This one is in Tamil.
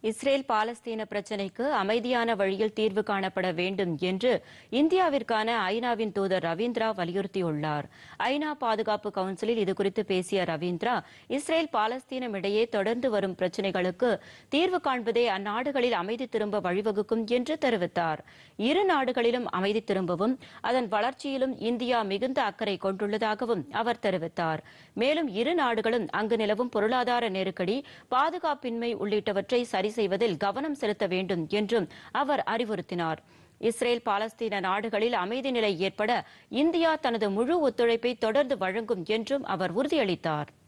இஸ்ரேல் பாலஸ்தீன பிரச்சினைக்கு அமைதியான வழியில் தீர்வு காணப்பட வேண்டும் என்று இந்தியாவிற்கான ஐநாவின் தூதர் ரவீந்திரா வலியுறுத்தியுள்ளார் ஐநா பாதுகாப்பு கவுன்சிலில் இதுகுறித்து பேசிய ரவீந்திரா இஸ்ரேல் பாலஸ்தீனம் இடையே தொடர்ந்து வரும் பிரச்சினைகளுக்கு தீர்வு காண்பதே அந்நாடுகளில் அமைதி திரும்ப வழிவகுக்கும் என்று தெரிவித்தார் இரு நாடுகளிலும் அமைதி திரும்பவும் அதன் வளர்ச்சியிலும் இந்தியா மிகுந்த அக்கறை கொண்டுள்ளதாகவும் அவர் தெரிவித்தார் மேலும் இரு நாடுகளும் அங்கு நிலவும் பொருளாதார நெருக்கடி பாதுகாப்பின்மை உள்ளிட்டவற்றை சரி செய்வதில் கவனம் செலுத்த வேண்டும் என்றும் அவர் அறிவுறுத்தினார் இஸ்ரேல் பாலஸ்தீன நாடுகளில் அமைதி நிலை ஏற்பட இந்தியா தனது முழு ஒத்துழைப்பை தொடர்ந்து வழங்கும் என்றும் அவர் உறுதியளித்தார்